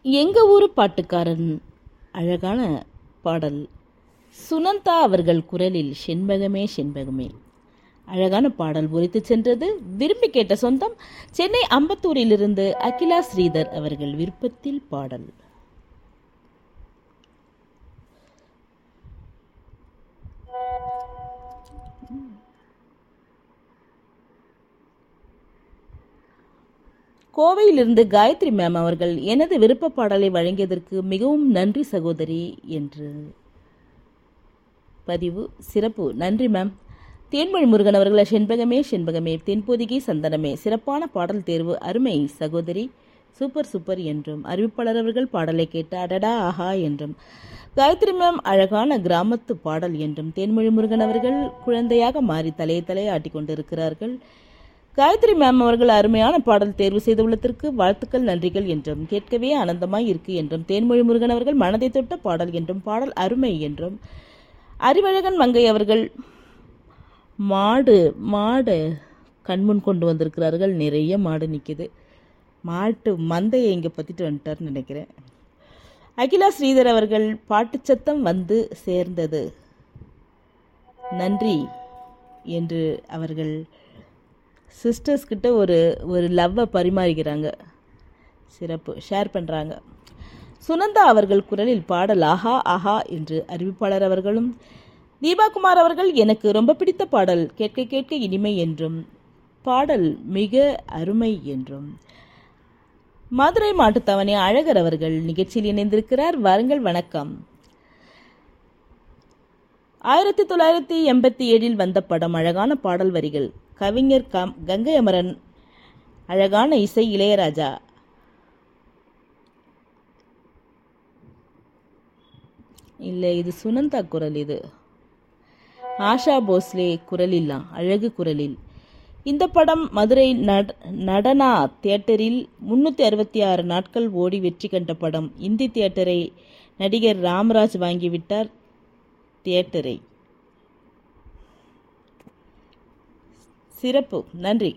எங்க ஊரு பாட்டுக்காரன் அழகான பாடல் சுனந்தா அவர்கள் குரலில் செண்பகமே செண்பகமே அழகான பாடல் உரைத்து சென்றது விரும்பி கேட்ட சொந்தம் சென்னை அம்பத்தூரிலிருந்து அகிலா ஸ்ரீதர் அவர்கள் விருப்பத்தில் பாடல் கோவையிலிருந்து காயத்ரி மேம் அவர்கள் எனது விருப்ப பாடலை வழங்கியதற்கு மிகவும் நன்றி சகோதரி என்று பதிவு சிறப்பு நன்றி மேம் தேன்மொழி முருகன் அவர்கள் செண்பகமே செண்பகமே தென்பொதிகை சந்தனமே சிறப்பான பாடல் தேர்வு அருமை சகோதரி சூப்பர் சூப்பர் என்றும் அறிவிப்பாளர் அவர்கள் பாடலை கேட்டு அடடா ஆஹா என்றும் காயத்ரி மேம் அழகான கிராமத்து பாடல் என்றும் தேன்மொழி முருகன் அவர்கள் குழந்தையாக மாறி தலையை தலையை ஆட்டிக் கொண்டிருக்கிறார்கள் காயத்ரி மேம் அவர்கள் அருமையான பாடல் தேர்வு செய்துள்ளதற்கு வாழ்த்துக்கள் நன்றிகள் என்றும் கேட்கவே ஆனந்தமாய் இருக்கு என்றும் தேன்மொழி முருகன் அவர்கள் மனதை தொட்ட பாடல் என்றும் பாடல் அருமை என்றும் அறிவழகன் மங்கை அவர்கள் மாடு மாடு கண்முன் கொண்டு வந்திருக்கிறார்கள் நிறைய மாடு நிற்கிது மாட்டு மந்தையை இங்கே பற்றிட்டு வந்துட்டார்னு நினைக்கிறேன் அகிலா ஸ்ரீதர் அவர்கள் பாட்டுச் சத்தம் வந்து சேர்ந்தது நன்றி என்று அவர்கள் சிஸ்டர்ஸ் கிட்ட ஒரு ஒரு லவ்வை பரிமாறிக்கிறாங்க சிறப்பு ஷேர் பண்ணுறாங்க சுனந்தா அவர்கள் குரலில் பாடல் ஆஹா ஆஹா என்று அறிவிப்பாளர் அவர்களும் தீபாகுமார் அவர்கள் எனக்கு ரொம்ப பிடித்த பாடல் கேட்க கேட்க இனிமை என்றும் பாடல் மிக அருமை என்றும் மதுரை மாட்டுத்தவணை அழகர் அவர்கள் நிகழ்ச்சியில் இணைந்திருக்கிறார் வாருங்கள் வணக்கம் ஆயிரத்தி தொள்ளாயிரத்தி எண்பத்தி ஏழில் வந்த படம் அழகான பாடல் வரிகள் கவிஞர் கம் கங்கை அமரன் அழகான இசை இளையராஜா இல்லை இது சுனந்தா குரல் இது ஆஷா போஸ்லே குரலில்லாம் அழகு குரலில் இந்த படம் மதுரை நட நடனா தியேட்டரில் முன்னூற்றி அறுபத்தி ஆறு நாட்கள் ஓடி வெற்றி கண்ட படம் இந்தி தியேட்டரை நடிகர் ராம்ராஜ் வாங்கிவிட்டார் தியேட்டரை சிறப்பு நன்றி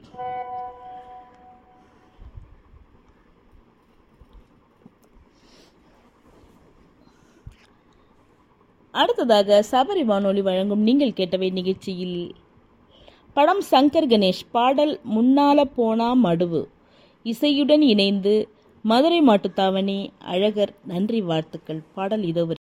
அடுத்ததாக சபரி வானொலி வழங்கும் நீங்கள் கேட்டவை நிகழ்ச்சியில் படம் சங்கர் கணேஷ் பாடல் முன்னால போனா மடுவு இசையுடன் இணைந்து மதுரை மாட்டுத்தாவணி அழகர் நன்றி வாழ்த்துக்கள் பாடல் இதோ